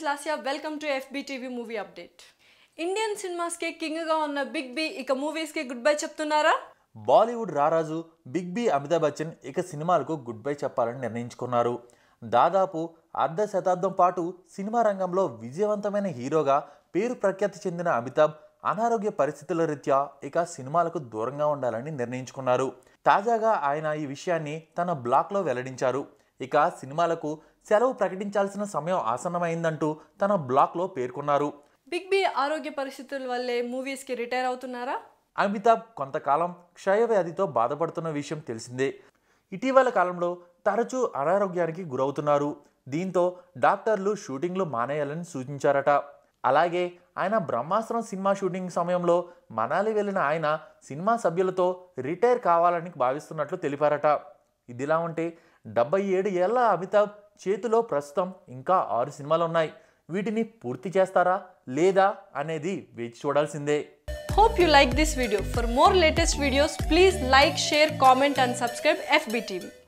Lasya welcome to FB TV movie update Indian సినిమాస్కి కింగ్గా ఉన్న బిగ్ బి ఇక మూవీస్కి గుడ్ బై చెప్తున్నారా బాలీవుడ్ రారాజు బిగ్ బి అమితాబ్ బచ్చన్ ఇక సినిమాలకు గుడ్ బై చెప్పాలని నిర్ణయించుకున్నారు దాదాపు అర్ధ శతాబ్దం పాటు సినిమా రంగంలో విజయవంతమైన హీరోగా పేరు ప్రఖ్యాతి చెందిన అమితాబ్ అనారోగ్య పరిస్థితుల రీత్యా ఇక సినిమాలకు దూరంగా ఉండాలని నిర్ణయించుకున్నారు తాజాగా ఆయన ఈ విషయాన్ని తన బ్లాగ్లో వెల్లడించారు ఇక సినిమాలకు సెలవు ప్రకటించాల్సిన సమయం ఆసన్నమైందంటూ తన బ్లాగ్లో పేర్కొన్నారు బిగ్ బి ఆరోగ్య పరిస్థితుల వల్లే మూవీస్కి రిటైర్ అవుతున్నారా అమితాబ్ కొంతకాలం క్షయవ్యాధితో బాధపడుతున్న విషయం తెలిసిందే ఇటీవల కాలంలో తరచూ అనారోగ్యానికి గురవుతున్నారు దీంతో డాక్టర్లు షూటింగ్లు మానేయాలని సూచించారట అలాగే ఆయన బ్రహ్మాస్త్రం సినిమా షూటింగ్ సమయంలో మనాలి వెళ్ళిన ఆయన సినిమా సభ్యులతో రిటైర్ కావాలని భావిస్తున్నట్లు తెలిపారట ఇదిలా ఉంటే డెబ్బై ఏడు ఏళ్ల అమితాబ్ చేతిలో ప్రస్తుతం ఇంకా ఆరు సినిమాలు ఉన్నాయి వీటిని పూర్తి చేస్తారా లేదా అనేది వేచి చూడాల్సిందే hope you like this video for more latest videos please like share comment and subscribe FB TV